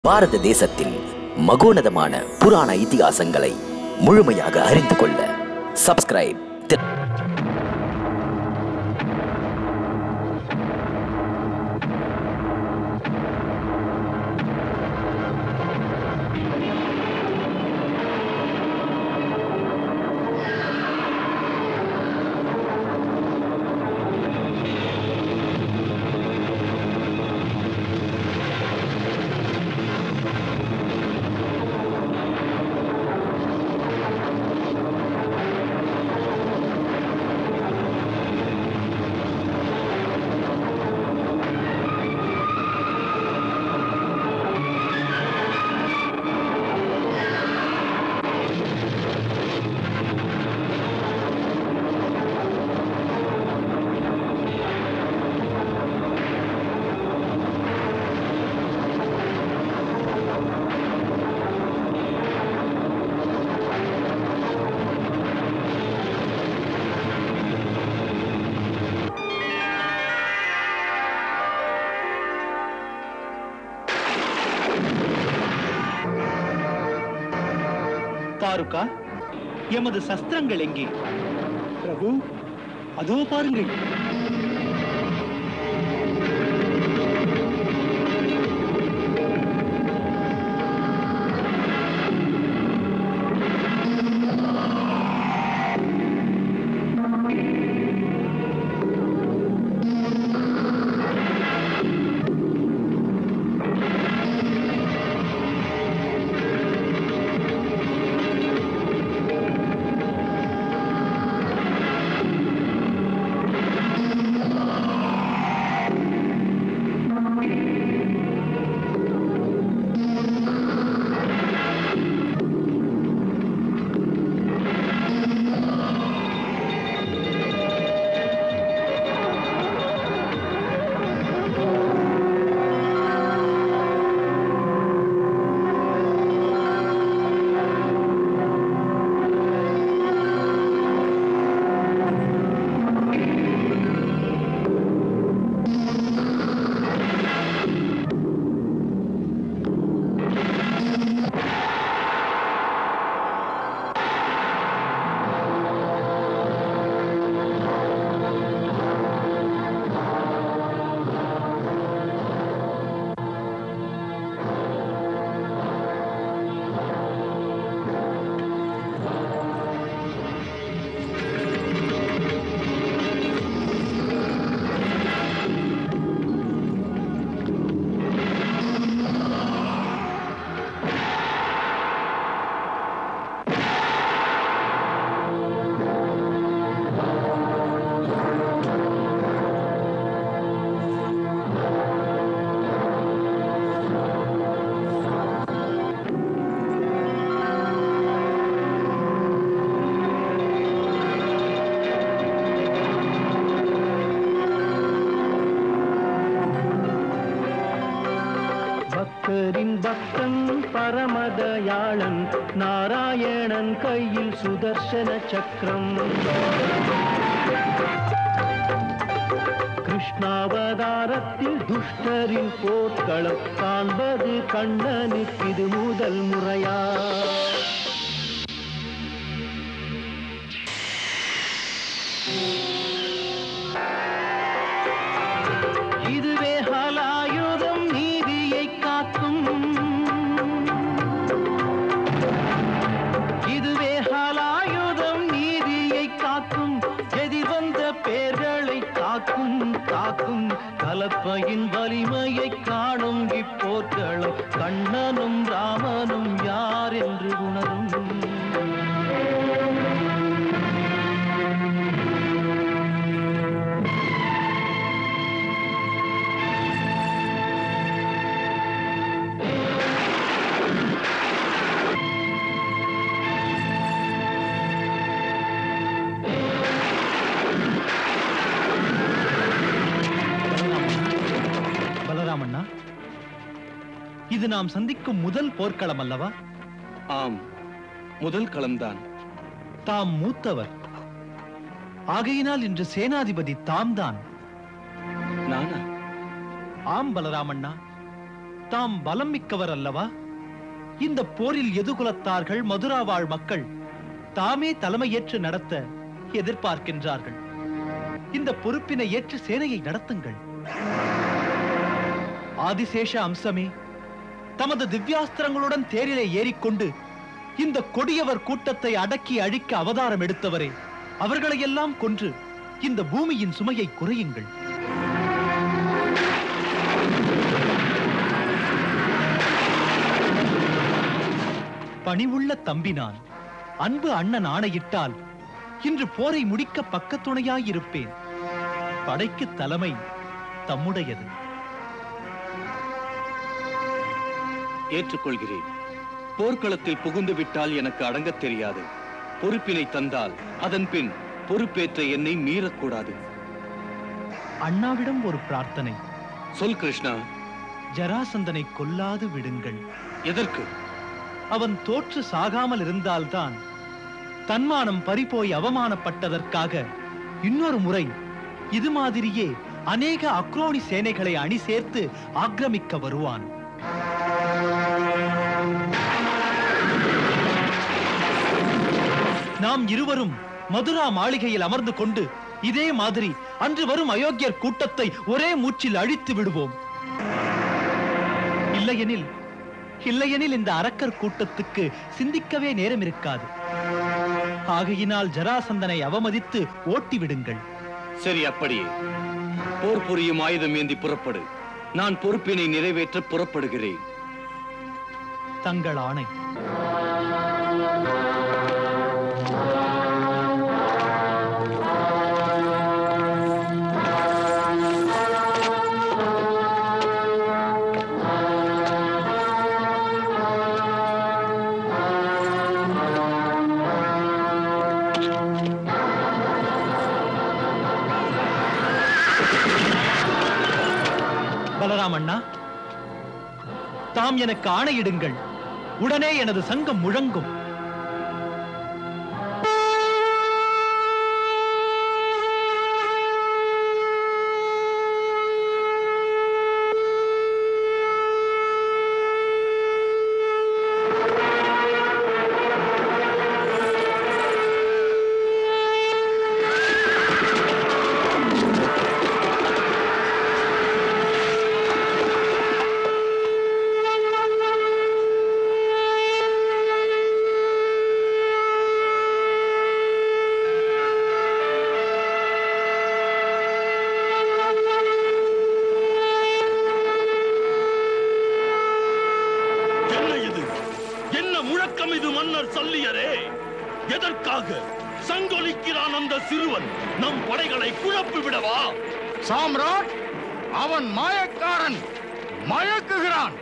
பாரத தேசத்தில் மகோனதமான புராண இதிகாசங்களை முழுமையாக அறிந்து கொள்ள சப்ஸ்கிரைப் தாருகா எமது சஸ்திரங்கள் எங்கே பிரபு அதோ பாருங்கள் பக்தரின் பக்தன் பரமதயாளன் நாராயணன் கையில் சுதர்சன சக்கரம் கிருஷ்ணாவதாரத்தில் துஷ்டரின் போர்க்களம் காண்பது கண்ணனுக்கு இது முதல் முறையா இதுவே ஹலாயுதம் நீதியை காக்கும் இதுவே ஹலாயுதம் நீதியை காக்கும் எதிர் வந்த பேர்களை காக்கும் காக்கும் கலப்பையின் வலிமையை காணும் இப்போர்களும் கண்ணனும் ராமனும் யார் என்று உணரும் பலராமண்ணா இது நாம் சந்திக்கும் முதல் போர்க்களம் அல்லவா ஆம் முதல் களம்தான் தாம் மூத்தவர் ஆகையினால் இன்று சேனாதிபதி தாம்தான் நானா ஆம் பலராமண்ணா தாம் பலம் மிக்கவர் அல்லவா இந்த போரில் எதுகுலத்தார்கள் மதுரா வாழ் மக்கள் தாமே தலைமையேற்று நடத்த எதிர்பார்க்கின்றார்கள் இந்த பொறுப்பினை ஏற்று சேனையை நடத்துங்கள் ஆதிசேஷ அம்சமே தமது திவ்யாஸ்திரங்களுடன் தேரிலே ஏறிக்கொண்டு இந்த கொடியவர் கூட்டத்தை அடக்கி அழிக்க அவதாரம் எடுத்தவரே அவர்களையெல்லாம் கொன்று இந்த பூமியின் சுமையை குறையுங்கள் பணிவுள்ள தம்பி நான் அன்பு அண்ணன் ஆணையிட்டால் இன்று போரை முடிக்க பக்கத்துணையாயிருப்பேன் படைக்கு தலைமை தம்முடையது ஏற்றுக்கொள்கிறேன் போர்க்களத்தில் புகுந்து விட்டால் எனக்கு அடங்கத் தெரியாது பொறுப்பினை தந்தால் அதன் பின் பொறுப்பேற்ற என்னை மீறக்கூடாது அண்ணாவிடம் ஒரு பிரார்த்தனை சொல் கிருஷ்ணா ஜராசந்தனை கொல்லாது விடுங்கள் எதற்கு அவன் தோற்று சாகாமல் இருந்தால்தான் தன்மானம் பறிபோய் அவமானப்பட்டதற்காக இன்னொரு முறை இது மாதிரியே அநேக அக்ரோனி சேனைகளை அணி சேர்த்து ஆக்கிரமிக்க வருவான் நாம் இருவரும் மதுரா மாளிகையில் அமர்ந்து கொண்டு இதே மாதிரி அன்று வரும் அயோக்கியர் கூட்டத்தை ஒரே மூச்சில் அழித்து விடுவோம் இல்லையெனில் இல்லையெனில் இந்த அரக்கர் கூட்டத்துக்கு சிந்திக்கவே நேரம் இருக்காது ஆகையினால் ஜராசந்தனை அவமதித்து ஓட்டி விடுங்கள் சரி அப்படியே போர் புரியும் ஆயுதம் ஏந்தி புறப்படு நான் பொறுப்பினை நிறைவேற்ற புறப்படுகிறேன் தங்கள் ஆணை பலராம் அண்ணா தாம் எனக்கு ஆணையிடுங்கள் உடனே எனது சங்கம் முழங்கும் என்ன இது என்ன முழக்கம் இது மன்னர் சல்லியரே எதற்காக சங்கொலிக்கிறான் அந்த சிறுவன் நம் படைகளை குழப்பி விடவா சாம்ராட் அவன் மாயக்காரன் மயக்குகிறான்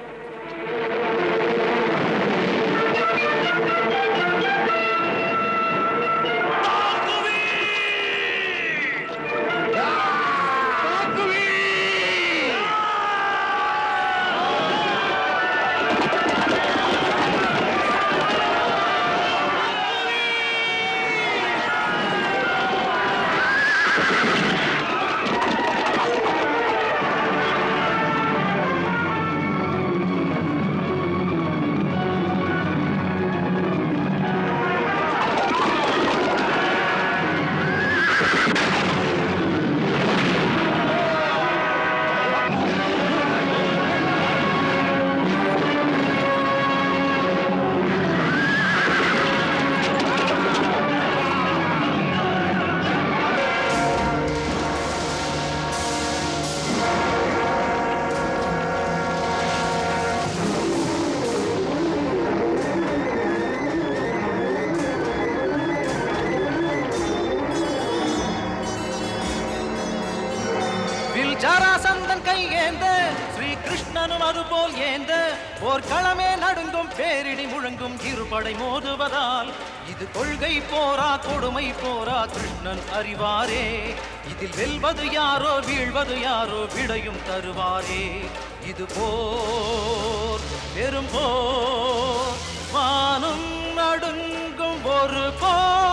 வில் ஜராசந்தன் கை ஏந்த ஸ்ரீ கிருஷ்ணனும் அதுபோல் ஏந்த போர்க்களமே நடுங்கும் பேரிடி முழங்கும் இருபடை மோதுவதால் இது கொள்கை போரா கொடுமை போரா கிருஷ்ணன் அறிவாரே இதில் வெல்வது யாரோ வீழ்வது யாரோ விடையும் தருவாரே இது போர் பெரும் போர் வானும் நடுங்கும் ஒரு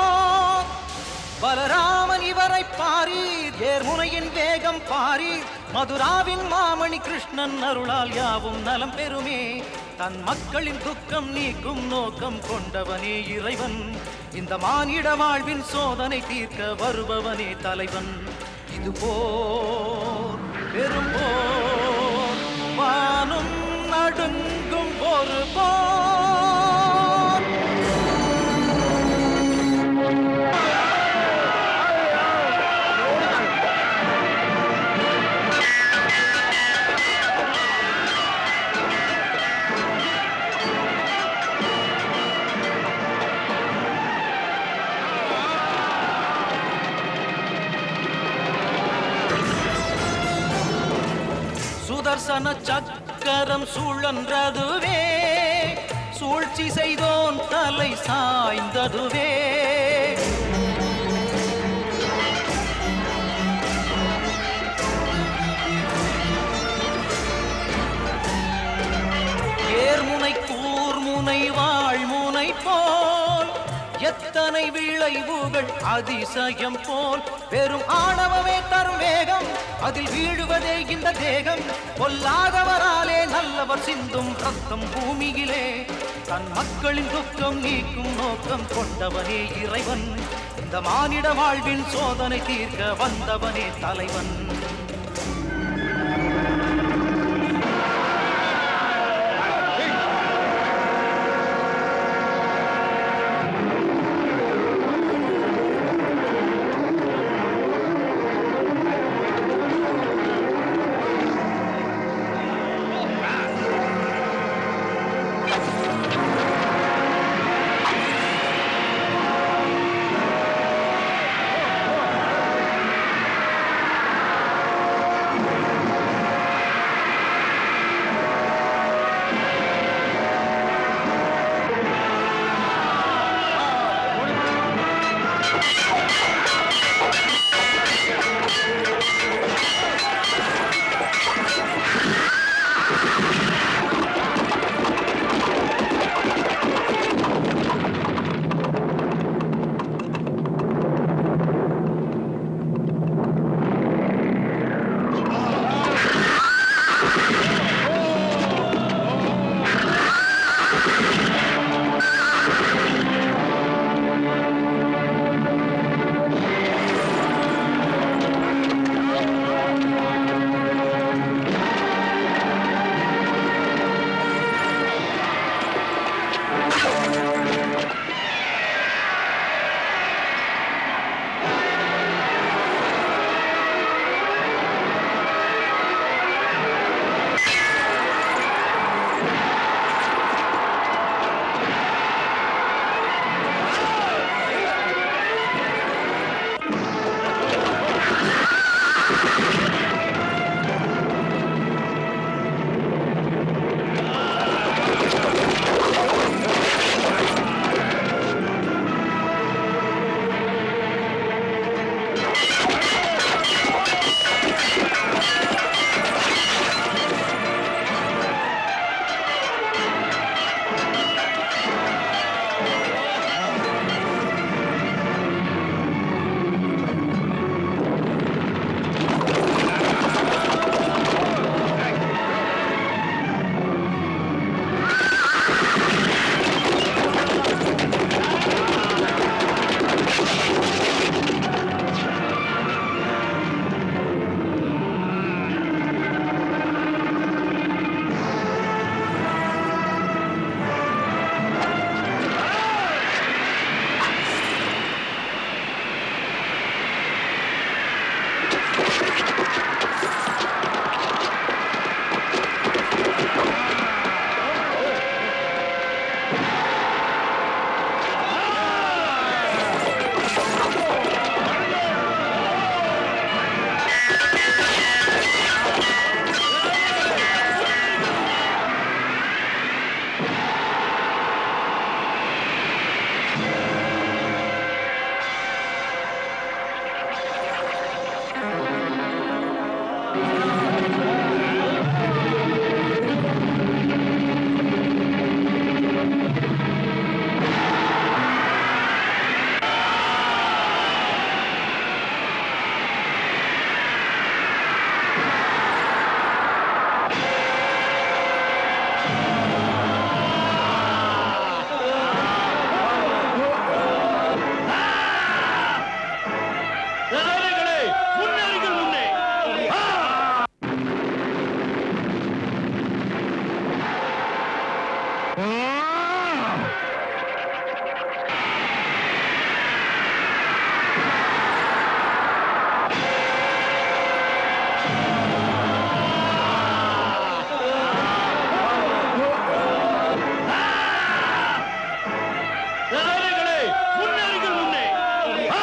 போர் பலராமன் இவரை பாரீர் ஏர்முனையின் வேகம் பாரீர் மதுராவின் மாமணி கிருஷ்ணன் அருளால் யாவும் நலம் பெறுமே தன் மக்களின் துக்கம் நீக்கும் நோக்கம் கொண்டவனே இறைவன் இந்த மானிட வாழ்வின் சோதனை தீர்க்க வருபவனே தலைவன் இது போர் பெரும் போர் வானும் நடுங்கும் ஒரு போர் சுதர்சன சக்கரம் சுழன்றதுவே சூழ்ச்சி செய்தோன் தலை சாய்ந்ததுவே ஏர்முனை கூர்முனை வாழ்முனை போல் எத்தனை விளைவுகள் அதிசயம் போல் வெறும் ஆணவமே தரும் வேகம் அதில் வீழுவதே இந்த தேகம் பொல்லாதவராலே நல்லவர் சிந்தும் ரத்தம் பூமியிலே தன் மக்களின் துக்கம் நீக்கும் நோக்கம் கொண்டவனே இறைவன் இந்த மானிட வாழ்வின் சோதனை தீர்க்க வந்தவனே தலைவன் ஆ சேனைகளே, முன்னேறுங்கள் முன்னே ஆ!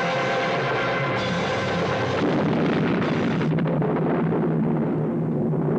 ஆ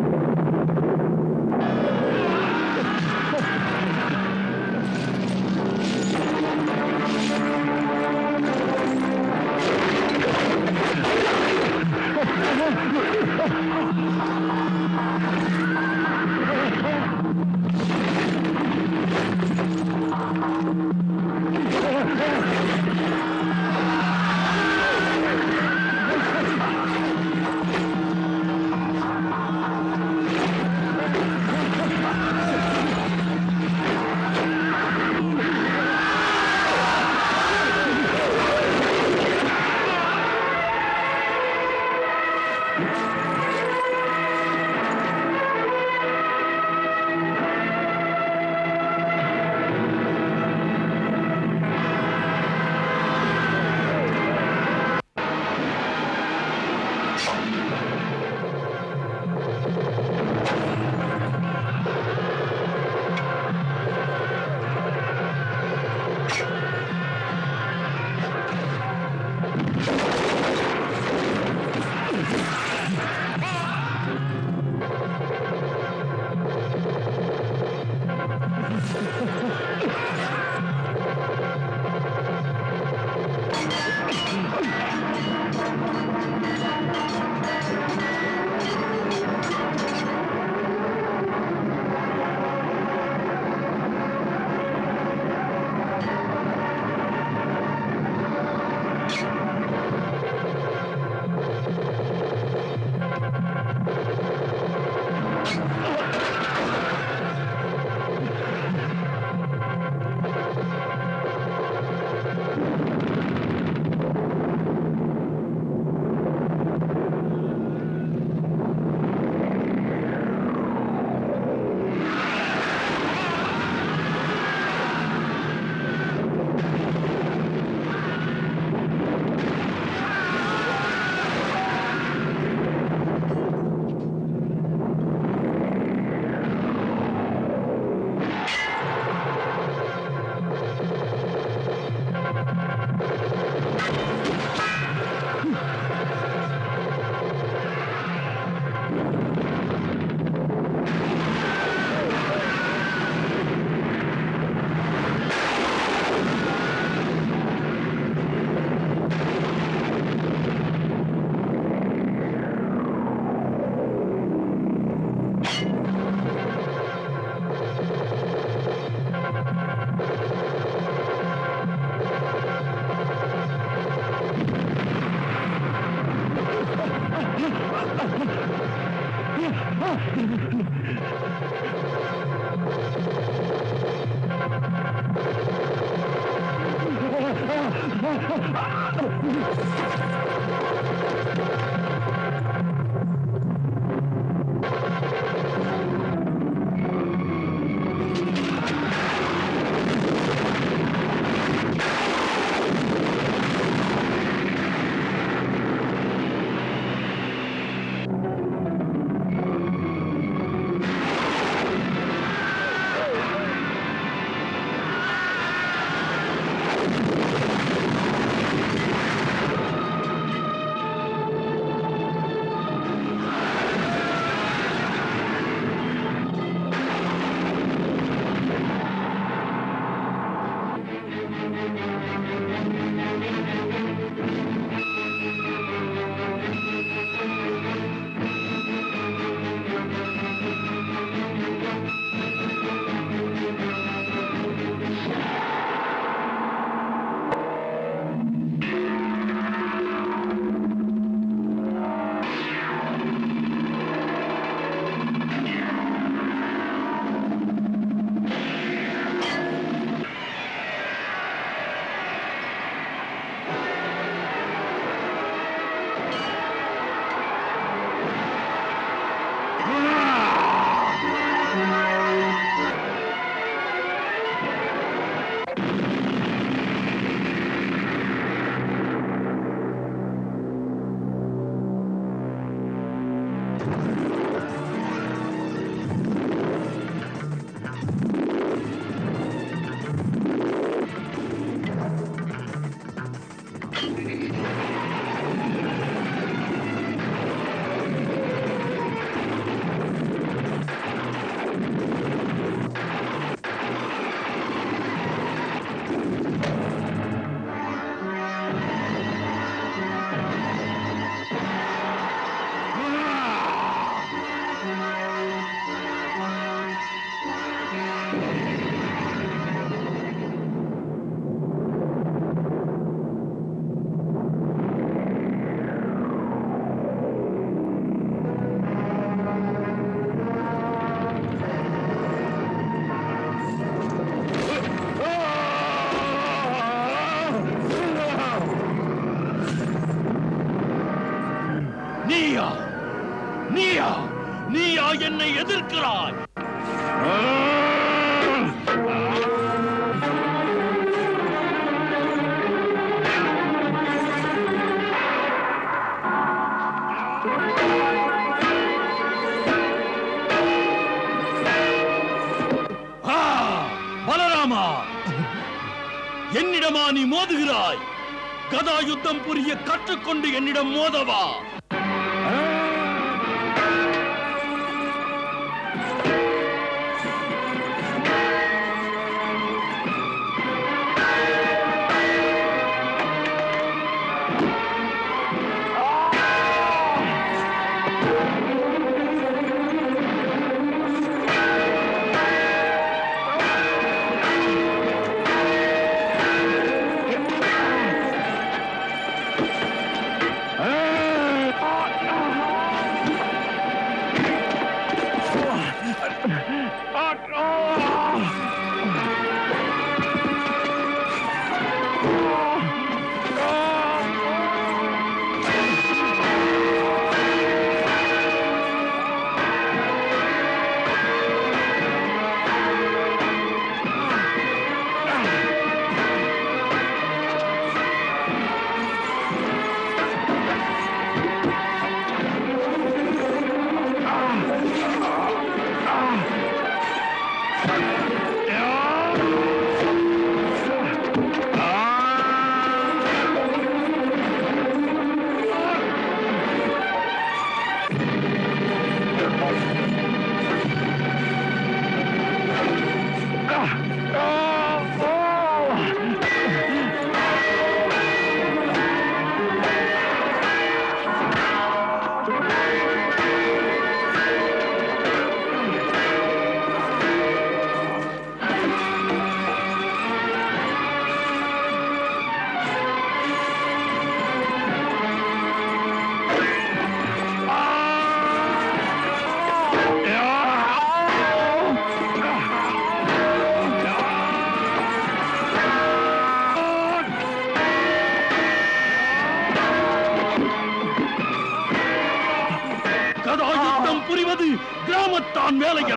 நீயா நீயா நீயா என்னை எதிர்க்கிறாய் ஆ, பலராமா என்னிடமா நீ மோதுகிறாய் கதா யுத்தம் புரிய கற்றுக்கொண்டு என்னிடம் மோதவா கிராமத்தான் வேலையர்